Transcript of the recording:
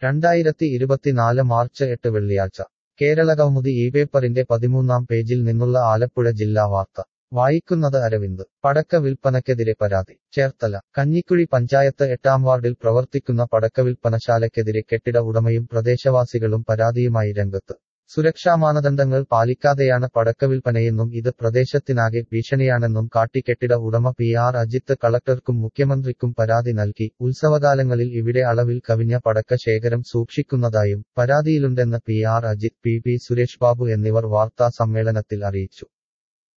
രണ്ടായിരത്തി ഇരുപത്തിനാല് മാർച്ച് എട്ട് വെള്ളിയാഴ്ച കേരളകൗമുദി ഈ പേപ്പറിന്റെ പതിമൂന്നാം പേജിൽ നിന്നുള്ള ആലപ്പുഴ ജില്ലാ വാർത്ത വായിക്കുന്നത് അരവിന്ദ് പടക്ക വിൽപ്പനക്കെതിരെ പരാതി ചേർത്തല കഞ്ഞിക്കുഴി പഞ്ചായത്ത് എട്ടാം വാർഡിൽ പ്രവർത്തിക്കുന്ന പടക്ക വിൽപ്പനശാലയ്ക്കെതിരെ കെട്ടിട ഉടമയും പ്രദേശവാസികളും പരാതിയുമായി രംഗത്ത് സുരക്ഷാ മാനദണ്ഡങ്ങൾ പാലിക്കാതെയാണ് പടക്കവിൽപ്പനയെന്നും ഇത് പ്രദേശത്തിനാകെ ഭീഷണിയാണെന്നും കാട്ടി കെട്ടിട ഉടമ പി ആർ അജിത്ത് കളക്ടർക്കും മുഖ്യമന്ത്രിക്കും പരാതി നൽകി ഉത്സവകാലങ്ങളിൽ ഇവിടെ അളവിൽ കവിഞ്ഞ പടക്ക ശേഖരം സൂക്ഷിക്കുന്നതായും പരാതിയിലുണ്ടെന്ന് P R Ajith P P Suresh Babu എന്നിവർ വാർത്താ സമ്മേളനത്തിൽ അറിയിച്ചു